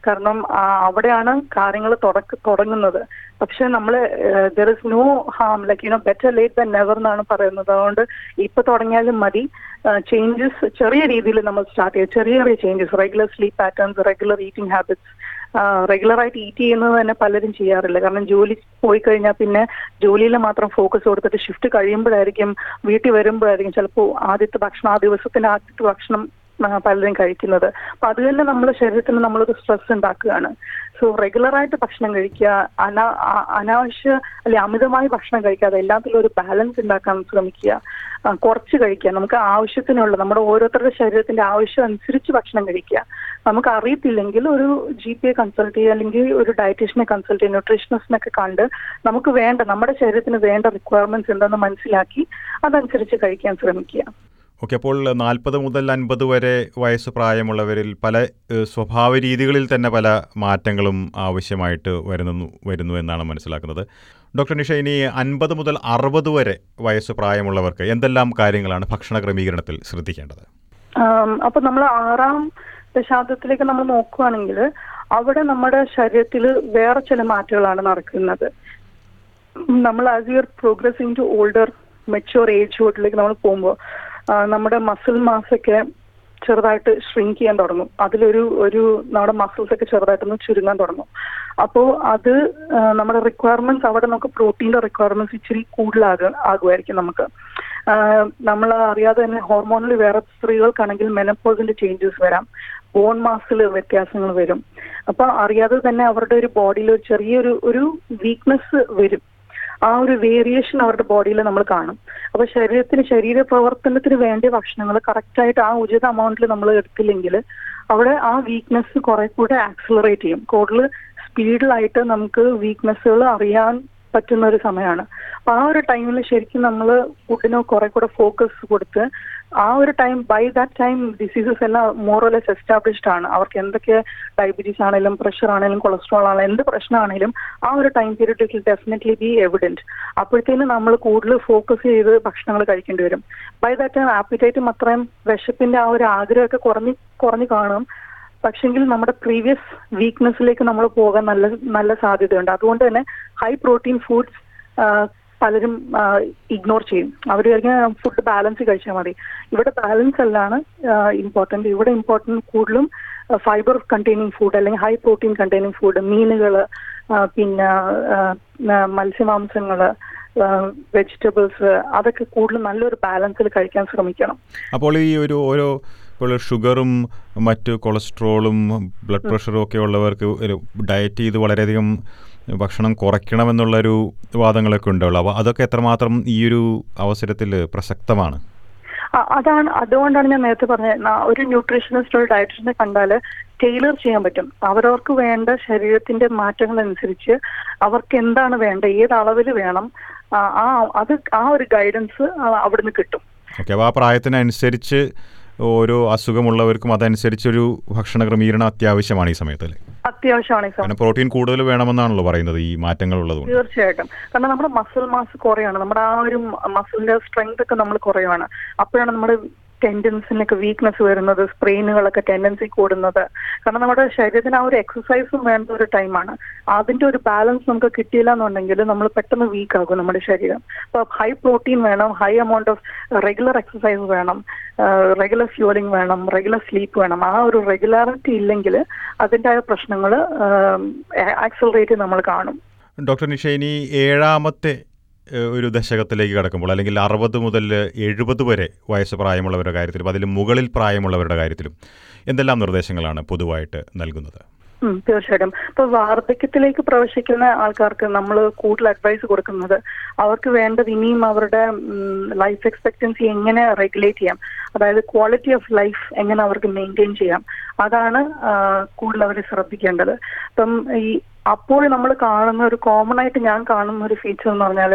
കാരണം ആ, അവിടെയാണ് കാര്യങ്ങൾ തുടങ്ങുന്നത് പക്ഷെ നമ്മൾ there is no harm like you know better late than never എന്നാണ് പറയുന്നത് അതുകൊണ്ട് ഇപ്പൊ തുടങ്ങിയാലും മതി ചേഞ്ചസ് ചെറിയ രീതിയിൽ നമ്മൾ സ്റ്റാർട്ട് ചെയ്യുക ചെറിയ ചെറിയ changes regular sleep patterns regular eating habits regular ആയിട്ട് ഈറ്റ് ചെയ്യുന്നത് തന്നെ പലരും ചെയ്യാറില്ല കാരണം ജോലി പോയി കഴിഞ്ഞാൽ പിന്നെ ജോലിയിൽ മാത്രം ഫോക്കസ് കൊടുത്തിട്ട് ഷിഫ്റ്റ് കഴിയുമ്പോഴായിരിക്കും വീട്ടിൽ വരുമ്പോഴായിരിക്കും ചിലപ്പോൾ ആദ്യത്തെ ഭക്ഷണം ആ ദിവസത്തിന്റെ ആദ്യത്തെ ഭക്ഷണം ആ, പലരും കഴിക്കുന്നത് അപ്പൊ അത് തന്നെ നമ്മുടെ ശരീരത്തിന് നമ്മളൊരു സ്ട്രെസ് ഉണ്ടാക്കുകയാണ് സോ റെഗുലർ ആയിട്ട് ഭക്ഷണം കഴിക്കുക അനാ ആ- അനാവശ്യ അല്ലെ അമിതമായി ഭക്ഷണം കഴിക്കാതെ എല്ലാത്തിലും ഒരു ബാലൻസ് ഉണ്ടാക്കാൻ ശ്രമിക്കുക ആ, കുറച്ച് കഴിക്കുക നമുക്ക് ആവശ്യത്തിനുള്ള നമ്മുടെ ഓരോരുത്തരുടെ ശരീരത്തിന്റെ ആവശ്യം അനുസരിച്ച് ഭക്ഷണം കഴിക്കുക നമുക്ക് അറിയത്തില്ലെങ്കിൽ ഒരു ജി പി എ കൺസൾട്ട് ചെയ്യുക അല്ലെങ്കിൽ ഒരു ഡയറ്റീഷ്യനെ കൺസൾട്ട് ചെയ്യുക ന്യൂട്രീഷനിസ്റ്റിനൊക്കെ കണ്ട് നമുക്ക് വേണ്ട നമ്മുടെ ശരീരത്തിന് വേണ്ട റിക്വയർമെന്റ്സ് എന്താണെന്ന് മനസ്സിലാക്കി അതനുസരിച്ച് കഴിക്കാൻ ശ്രമിക്കുക ഓക്കെ അപ്പോൾ നാൽപ്പത് മുതൽ അൻപത് വരെ വയസ്സ് പ്രായമുള്ളവരിൽ പല ഏഹ്, സ്വഭാവ രീതികളിൽ തന്നെ പല മാറ്റങ്ങളും ആവശ്യമായിട്ട് വരുന്നു വരുന്നു എന്നാണ് മനസ്സിലാക്കുന്നത് ഡോക്ടർ നിഷ ഇനി അൻപത് മുതൽ അറുപത് വരെ വയസ്സ് പ്രായമുള്ളവർക്ക് എന്തെല്ലാം കാര്യങ്ങളാണ് ഭക്ഷണ ക്രമീകരണത്തിൽ ശ്രദ്ധിക്കേണ്ടത് ആം, അപ്പൊ നമ്മൾ ആറാം ദശാബ്ദത്തിലേക്ക് നമ്മൾ നോക്കുകയാണെങ്കിൽ അവിടെ നമ്മുടെ ശരീരത്തിൽ വേറെ ചില മാറ്റങ്ങളാണ് നടക്കുന്നത് നമ്മൾ as your progressing to older mature age ഹോട്ടിലേക്ക് നമ്മൾ പോകുമ്പോൾ നമ്മുടെ മസിൽ മാസ് ഒക്കെ ചെറുതായിട്ട് ഷ്രിങ്ക് ചെയ്യാൻ തുടങ്ങും അതിലൊരു ഒരു നമ്മുടെ മസിൽസ് ഒക്കെ ചെറുതായിട്ടൊന്ന് ചുരുങ്ങാൻ തുടങ്ങും അപ്പോൾ അത് ആ, നമ്മുടെ റിക്വയർമെന്റ്സ് അവിടെ നമുക്ക് പ്രോട്ടീന്റെ റിക്വയർമെന്റ്സ് ഇച്ചിരി കൂടുതലാകും ആകുമായിരിക്കും നമുക്ക് നമ്മൾ അറിയാതെ തന്നെ ഹോർമോണിൽ വേറെ സ്ത്രീകൾക്കാണെങ്കിൽ മെനപ്പോസിന്റെ ചേഞ്ചസ് വരാം ബോൺ മാസിൽ വ്യത്യാസങ്ങൾ വരും അപ്പൊ അറിയാതെ തന്നെ അവരുടെ ഒരു ബോഡിയിൽ ഒരു ചെറിയൊരു ഒരു വീക്ക്നെസ് വരും ആ ഒരു വേരിയേഷൻ അവരുടെ ബോഡിയിൽ നമ്മൾ കാണും അപ്പൊ ശരീരത്തിന് ശരീര പ്രവർത്തനത്തിന് വേണ്ടിയ ഭക്ഷണങ്ങൾ കറക്റ്റ് ആയിട്ട് ആ ഉചിത അമൗണ്ടിൽ നമ്മൾ എടുത്തില്ലെങ്കിൽ അവിടെ ആ വീക്ക്നെസ് കുറെ കൂടെ ആക്സിലറേറ്റ് ചെയ്യും കൂടുതൽ സ്പീഡിലായിട്ട് നമുക്ക് വീക്ക്നെസ്സുകൾ അറിയാൻ പറ്റുന്ന ഒരു സമയമാണ് അപ്പൊ ആ ഒരു ടൈമിൽ ശരിക്കും നമ്മൾ ഫുഡിന് കുറെ കൂടെ ഫോക്കസ് കൊടുത്ത് ആ ഒരു time by that time diseases എല്ലാം മോറോലെസ് എസ്റ്റാബ്ലിഷ്ഡ് ആണ് അവർക്ക് എന്തൊക്കെ ഡയബറ്റീസ് ആണെങ്കിലും പ്രഷർ ആണെങ്കിലും കൊളസ്ട്രോൾ ആണെങ്കിലും എന്ത് പ്രശ്നമാണെങ്കിലും ആ ഒരു time period will definitely be evident അപ്പോഴത്തേന് നമ്മൾ കൂടുതൽ ഫോക്കസ് ചെയ്ത് ഭക്ഷണങ്ങൾ കഴിക്കേണ്ടി വരും ബൈ ദാറ്റ് ടൈം ആപ്പിറ്റൈറ്റും അത്രയും വിശപ്പിന്റെ ആ ഒരു ആഗ്രഹമൊക്കെ കുറഞ്ഞ് കുറഞ്ഞു കാണും പക്ഷെങ്കിൽ നമ്മുടെ പ്രീവിയസ് വീക്ക്നെസ്സിലേക്ക് നമ്മൾ പോകാൻ നല്ല നല്ല സാധ്യതയുണ്ട് അതുകൊണ്ട് തന്നെ ഹൈ പ്രോട്ടീൻ ഫുഡ്സ് പലരും ഇഗ്നോർ ചെയ്യും അവർ ഫുഡ് ബാലൻസ് കഴിച്ചാൽ മതി ഇവിടെ ബാലൻസ് അല്ലാണ് ഇമ്പോർട്ടന്റ് ഇവിടെ ഇമ്പോർട്ടന്റ് കൂടുതലും ഫൈബർ കണ്ടെയ്നിങ് ഫുഡ് അല്ലെങ്കിൽ ഹൈ പ്രോട്ടീൻ കണ്ടെയ്നിങ് ഫുഡ് മീനുകൾ പിന്നെ ആ, ആ, മത്സ്യമാംസങ്ങള് വെജിറ്റബിൾസ് അതൊക്കെ കൂടുതൽ നല്ലൊരു ബാലൻസിൽ കഴിക്കാൻ ശ്രമിക്കണം അപ്പോൾ ഈ ഒരു ഓരോ ഇപ്പോൾ ഷുഗറും മറ്റ് കൊളസ്ട്രോളും ബ്ലഡ് പ്രഷറും ഒക്കെ ഉള്ളവർക്ക് ഒരു ഡയറ്റ് ചെയ്ത് വളരെയധികം ഭക്ഷണം കുറയ്ക്കണമെന്നുള്ളൊരു വാദങ്ങളൊക്കെ ഉണ്ടാവുള്ളൂ അപ്പോൾ അതൊക്കെ എത്രമാത്രം ഈ ഒരു അവസരത്തിൽ പ്രസക്തമാണ് ആ, അതാണ് അതുകൊണ്ടാണ് ഞാൻ നേരത്തെ പറഞ്ഞത് ന- ഒരു ന്യൂട്രീഷനിസ്റ്റ് ഒരു ഡയറ്റീഷ്യനെ കണ്ടാൽ ടൈലർ ചെയ്യാൻ പറ്റും അവരവർക്ക് വേണ്ട ശരീരത്തിന്റെ മാറ്റങ്ങൾ അനുസരിച്ച് അവർക്ക് എന്താണ് വേണ്ട ഏത് അളവിൽ വേണം ആ ആ, അത് ആ ഒരു ഗൈഡൻസ് അവിടുന്ന് കിട്ടും ഓക്കെ അപ്പോൾ ആ പ്രായത്തിനനുസരിച്ച് ഓരോ അസുഖമുള്ളവർക്കും അതനുസരിച്ചൊരു ഭക്ഷണ ക്രമീകരണം അത്യാവശ്യമാണ് ഈ സമയത്ത് അല്ലേ അത്യാവശ്യമാണ് ഈ സമയം കാരണം പ്രോട്ടീൻ കൂടുതൽ വേണമെന്നാണല്ലോ പറയുന്നത് ഈ മാറ്റങ്ങൾ ഉള്ളതുകൊണ്ട് തീർച്ചയായിട്ടും കാരണം നമ്മുടെ മസിൽ മാസ് കുറയാണ് നമ്മുടെ ആ ഒരു മസിലിന്റെ സ്ട്രെങ്ത് ഒക്കെ നമ്മൾ കുറയാണ് അപ്പോഴാണ് നമ്മുടെ ടെൻഡൻസിനൊക്കെ വീക്ക്നെസ് വരുന്നത് സ്പ്രെയിനുകളൊക്കെ ടെൻഡൻസി കൂടുന്നത് കാരണം നമ്മുടെ ശരീരത്തിന് ആ ഒരു എക്സസൈസും വേണ്ട ഒരു ടൈമാണ് അതിന്റെ ഒരു ബാലൻസ് നമുക്ക് കിട്ടിയില്ല എന്നുണ്ടെങ്കിൽ നമ്മൾ പെട്ടെന്ന് വീക്ക് ആകും നമ്മുടെ ശരീരം അപ്പൊ ഹൈ പ്രോട്ടീൻ വേണം high amount of regular exercise വേണം റെഗുലർ ഫ്യൂലിംഗ് വേണം റെഗുലർ സ്ലീപ്പ് വേണം ആ ഒരു റെഗുലാരിറ്റി ഇല്ലെങ്കിൽ അതിൻ്റെ പ്രശ്നങ്ങൾ ആക്സലറേറ്റ് നമ്മൾ കാണും ഡോക്ടർ നിഷ ഇനി ഏഴാമത്തെ ഏഹ്, ഒരു ദശകത്തിലേക്ക് കടക്കുമ്പോൾ അല്ലെങ്കിൽ അറുപത് മുതൽ എഴുപത് വരെ വയസ്സ് പ്രായമുള്ളവരുടെ കാര്യത്തിലും അതിലും മുകളിൽ പ്രായമുള്ളവരുടെ കാര്യത്തിലും എന്തെല്ലാം നിർദ്ദേശങ്ങളാണ് പൊതുവായിട്ട് നൽകുന്നത് ഉം, തീർച്ചയായിട്ടും ഇപ്പൊ വാർദ്ധക്യത്തിലേക്ക് പ്രവേശിക്കുന്ന ആൾക്കാർക്ക് നമ്മൾ കൂടുതൽ അഡ്വൈസ് കൊടുക്കുന്നത് അവർക്ക് വേണ്ടത് ഇനിയും അവരുടെ ലൈഫ് എക്സ്പെക്ടൻസി എങ്ങനെ റെഗുലേറ്റ് ചെയ്യാം അതായത് ക്വാളിറ്റി ഓഫ് ലൈഫ് എങ്ങനെ അവർക്ക് മെയിൻറ്റെയിൻ ചെയ്യാം അതാണ് ആ, കൂടുതൽ അവർ ശ്രദ്ധിക്കേണ്ടത് ഇപ്പം ഈ അപ്പോൾ നമ്മൾ കാണുന്ന ഒരു കോമൺ ആയിട്ട് ഞാൻ കാണുന്ന ഒരു ഫീച്ചർ എന്ന് പറഞ്ഞാൽ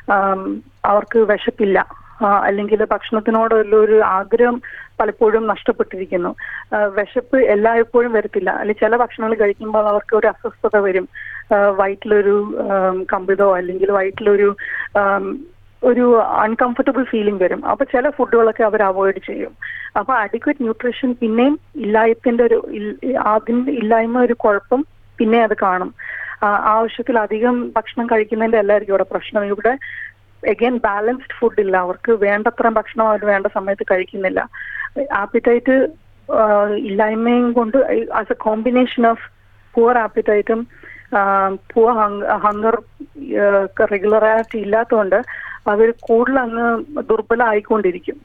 അവർക്ക് വിശപ്പില്ല ആ, അല്ലെങ്കിൽ ഭക്ഷണത്തിനോടുള്ള ഒരു ആഗ്രഹം പലപ്പോഴും നഷ്ടപ്പെട്ടിരിക്കുന്നു ആ, വിശപ്പ് എല്ലായ്പ്പോഴും വരത്തില്ല അല്ലെങ്കിൽ ചില ഭക്ഷണങ്ങൾ കഴിക്കുമ്പോൾ അവർക്ക് ഒരു അസ്വസ്ഥത വരും ആ, വയറ്റിലൊരു ആം, കമ്പിതോ അല്ലെങ്കിൽ വയറ്റിലൊരു ആം, ഒരു അൺകംഫർട്ടബിൾ ഫീലിംഗ് വരും അപ്പൊ ചില ഫുഡുകളൊക്കെ അവർ അവോയ്ഡ് ചെയ്യും അപ്പൊ അഡിക്വറ്റ് ന്യൂട്രീഷൻ പിന്നെയും ഇല്ലായ്മത്തിന്റെ ഒരു ഇൽ- അതിന്റെ ഇല്ലായ്മ ഒരു കുഴപ്പം പിന്നെ അത് കാണും ആ, ആവശ്യത്തിലധികം ഭക്ഷണം കഴിക്കുന്നതിന്റെ എല്ലാവർക്കും ഇവിടെ പ്രശ്നം ഇവിടെ എഗൈൻ ബാലൻസ്ഡ് ഫുഡ് ഇല്ല അവർക്ക് വേണ്ടത്ര ഭക്ഷണം അവർ വേണ്ട സമയത്ത് കഴിക്കുന്നില്ല ആപ്പിറ്റൈറ്റ് ഇല്ലായ്മയും കൊണ്ട് as a combination of poor ആപ്പിറ്റൈറ്റും പുവർ ഹങ്കർ റെഗുലറായിട്ട് ഇല്ലാത്തതുകൊണ്ട് അവർ കൂടുതൽ അങ്ങ് ദുർബലമായിക്കൊണ്ടിരിക്കും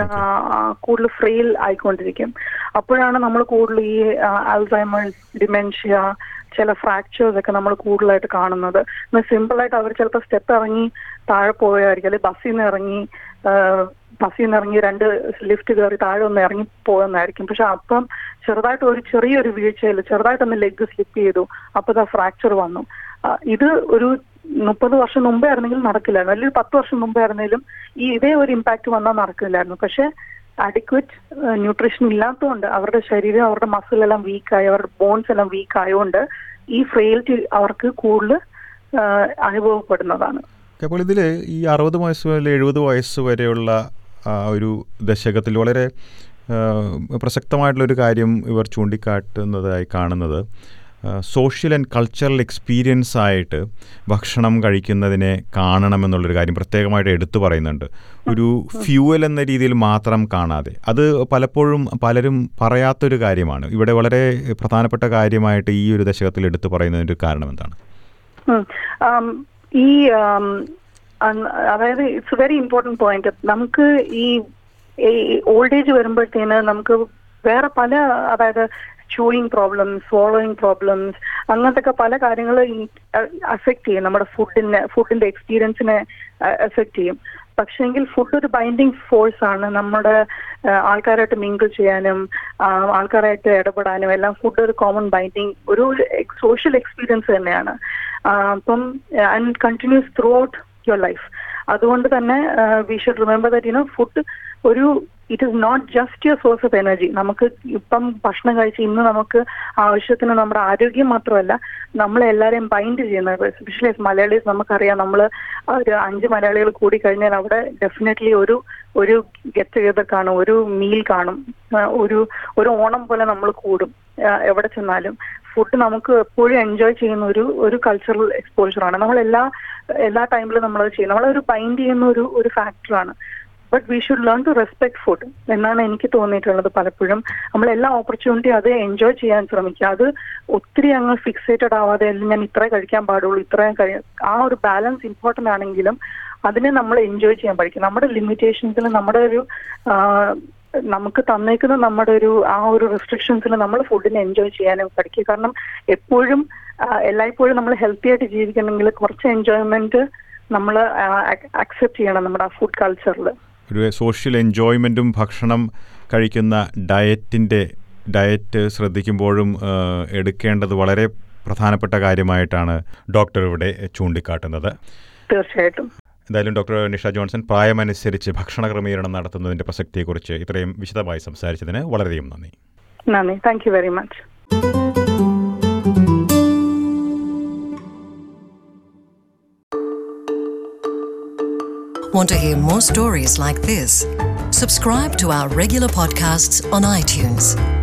കൂടുതൽ ഫ്രെയിൽ ആയിക്കൊണ്ടിരിക്കും അപ്പോഴാണ് നമ്മൾ കൂടുതൽ ഈ അൽസൈമേഴ്സ് ഡിമെൻഷ്യ ചില ഫ്രാക്ചേഴ്സ് ഒക്കെ നമ്മൾ കൂടുതലായിട്ട് കാണുന്നത് സിമ്പിൾ ആയിട്ട് അവർ ചിലപ്പോൾ സ്റ്റെപ്പ് ഇറങ്ങി താഴെ പോയായിരിക്കും അല്ലെങ്കിൽ ബസ്സിൽ നിന്ന് ഇറങ്ങി ബസ്സിൽ നിന്ന് ഇറങ്ങി രണ്ട് ലിഫ്റ്റ് കയറി താഴെ ഒന്ന് ഇറങ്ങി പോയെന്നായിരിക്കും പക്ഷെ അപ്പം ചെറുതായിട്ട് ഒരു ചെറിയൊരു വീഴ്ചയിൽ ചെറുതായിട്ടൊന്ന് ലെഗ് സ്ലിപ്പ് ചെയ്തു അപ്പോൾ ആ ഫ്രാക്ചർ വന്നു ആ, ഇത് ഒരു മുപ്പത് വർഷം മുമ്പേ ആയിരുന്നെങ്കിൽ നടക്കില്ലായിരുന്നു അല്ലെങ്കിൽ പത്ത് വർഷം മുമ്പേ ആയിരുന്നെങ്കിലും ഈ ഇതേ ഒരു ഇമ്പാക്ട് വന്നാൽ നടക്കില്ലായിരുന്നു പക്ഷെ അഡിക്വറ്റ് ന്യൂട്രീഷൻ ഇല്ലാത്തതുകൊണ്ട് അവരുടെ ശരീരം അവരുടെ മസിൽ എല്ലാം വീക്കായി അവരുടെ ബോൺസ് എല്ലാം വീക്ക് ആയതുകൊണ്ട് ഈ ഫ്രെയിൽറ്റി അവർക്ക് കൂടുതൽ ആ, അനുഭവപ്പെടുന്നതാണ് അപ്പോൾ ഇതിൽ ഈ അറുപത് വയസ്സ് മുതൽ എഴുപത് വയസ്സ് വരെയുള്ള ആ, ഒരു ദശകത്തിൽ വളരെ ആ, പ്രസക്തമായിട്ടുള്ളൊരു കാര്യം ഇവർ ചൂണ്ടിക്കാട്ടുന്നതായി കാണുന്നത് സോഷ്യൽ ആൻഡ് കൾച്ചറൽ എക്സ്പീരിയൻസ് ആയിട്ട് ഭക്ഷണം കഴിക്കുന്നതിനെ കാണണമെന്നുള്ളൊരു കാര്യം പ്രത്യേകമായിട്ട് എടുത്തു പറയുന്നുണ്ട് ഒരു ഫ്യൂവൽ എന്ന രീതിയിൽ മാത്രം കാണാതെ അത് പലപ്പോഴും പലരും പറയാത്തൊരു കാര്യമാണ് ഇവിടെ വളരെ പ്രധാനപ്പെട്ട കാര്യമായിട്ട് ഈ ഒരു ദശകത്തിൽ എടുത്തു പറയുന്നതിൻ്റെ ഒരു കാരണം എന്താണ് ഉം. ആം, ഈ ആം, അന്ന് അതായത് ഇറ്റ്സ് വെരി ഇമ്പോർട്ടന്റ് പോയിന്റ് നമുക്ക് ഈ ഓൾഡ് ഏജ് വരുമ്പോഴത്തേന് നമുക്ക് വേറെ പല അതായത് ചൂയിങ് പ്രോബ്ലംസ് swallowing പ്രോബ്ലംസ് അങ്ങനത്തെ ഒക്കെ പല കാര്യങ്ങൾ അഫക്ട് ചെയ്യും നമ്മുടെ ഫുഡിനെ ഫുഡിന്റെ എക്സ്പീരിയൻസിനെ എഫക്ട് ചെയ്യും പക്ഷേങ്കിൽ ഫുഡ് ഒരു ബൈൻഡിങ് ഫോഴ്സ് ആണ് നമ്മുടെ ആ, ആൾക്കാരായിട്ട് മിങ്കിൾ ചെയ്യാനും ആ, ആൾക്കാരായിട്ട് ഇടപെടാനും എല്ലാം ഫുഡ് ഒരു കോമൺ ബൈൻഡിങ് ഒരു സോഷ്യൽ എക്സ്പീരിയൻസ് തന്നെയാണ് ആ, അപ്പം and continues throughout your life അതുകൊണ്ട് തന്നെ we should remember that you know food ഒരു it is not just your source of energy നമുക്ക് ഇപ്പം ഭക്ഷണം കഴിച്ച് ഇന്ന് നമുക്ക് ആവശ്യത്തിന് നമ്മുടെ ആരോഗ്യം മാത്രമല്ല നമ്മളെ എല്ലാവരെയും ബൈൻഡ് ചെയ്യുന്നത് എസ്പെഷ്യലി മലയാളീസ് നമുക്കറിയാം നമ്മൾ ഒരു അഞ്ച് മലയാളികൾ കൂടി കഴിഞ്ഞാൽ അവിടെ ഡെഫിനറ്റ്ലി ഒരു ഒരു ഗെറ്റ് ടുഗദർ കാണും ഒരു മീൽ കാണും ആ, ഒരു ഒരു ഓണം പോലെ നമ്മൾ കൂടും ആ, എവിടെ ചെന്നാലും ഫുഡ് നമുക്ക് എപ്പോഴും എൻജോയ് ചെയ്യുന്ന ഒരു ഒരു കൾച്ചറൽ എക്സ്പോഷറാണ് നമ്മൾ എല്ലാ എല്ലാ ടൈമിലും നമ്മളത് ചെയ്യും നമ്മളൊരു ബൈൻഡ് ചെയ്യുന്ന ഒരു ഒരു ഫാക്ടറാണ് but we should learn to respect food എന്നാണ് എനിക്ക് തോന്നിയിട്ടുള്ളത് പലപ്പോഴും നമ്മൾ എല്ലാ ഓപ്പർച്യൂണിറ്റി അത് എൻജോയ് ചെയ്യാൻ ശ്രമിക്കുക അത് ഒത്തിരി അങ്ങ് ഫിക്സേറ്റഡ് ആവാതെ അല്ലെങ്കിൽ ഞാൻ ഇത്രേ കഴിക്കാൻ പാടുള്ളൂ ഇത്രയും കഴി ആ ഒരു ബാലൻസ് ഇമ്പോർട്ടന്റ് ആണെങ്കിലും അതിനെ നമ്മൾ എൻജോയ് ചെയ്യാൻ പഠിക്കും നമ്മുടെ ലിമിറ്റേഷൻസിൽ നമ്മുടെ ഒരു ആ, നമുക്ക് തന്നേക്കുന്ന നമ്മുടെ ഒരു ആ ഒരു റെസ്ട്രിക്ഷൻസിൽ നമ്മൾ ഫുഡിനെ എൻജോയ് ചെയ്യാനും പഠിക്കുക കാരണം എപ്പോഴും ആ, എല്ലായ്പ്പോഴും നമ്മൾ ഹെൽത്തി ആയിട്ട് ജീവിക്കണമെങ്കിൽ കുറച്ച് എൻജോയ്മെന്റ് നമ്മൾ അക്സെപ്റ്റ് ചെയ്യണം നമ്മുടെ ആ ഫുഡ് കൾച്ചറിൽ ഒരു സോഷ്യൽ എൻജോയ്മെൻറ്റും ഭക്ഷണം കഴിക്കുന്ന ഡയറ്റിൻ്റെ ഡയറ്റ് ശ്രദ്ധിക്കുമ്പോഴും ആ, എടുക്കേണ്ടത് വളരെ പ്രധാനപ്പെട്ട കാര്യമായിട്ടാണ് ഡോക്ടർ ഇവിടെ ചൂണ്ടിക്കാട്ടുന്നത് തീർച്ചയായിട്ടും എന്തായാലും ഡോക്ടർ നിഷ ജോൺസൺ പ്രായമനുസരിച്ച് ഭക്ഷണ ക്രമീകരണം നടത്തുന്നതിൻ്റെ പ്രസക്തിയെക്കുറിച്ച് ഇത്രയും വിശദമായി സംസാരിച്ചതിന് വളരെയധികം നന്ദി നന്ദി thank you very much Want to hear more stories like this? Subscribe to our regular podcasts on iTunes.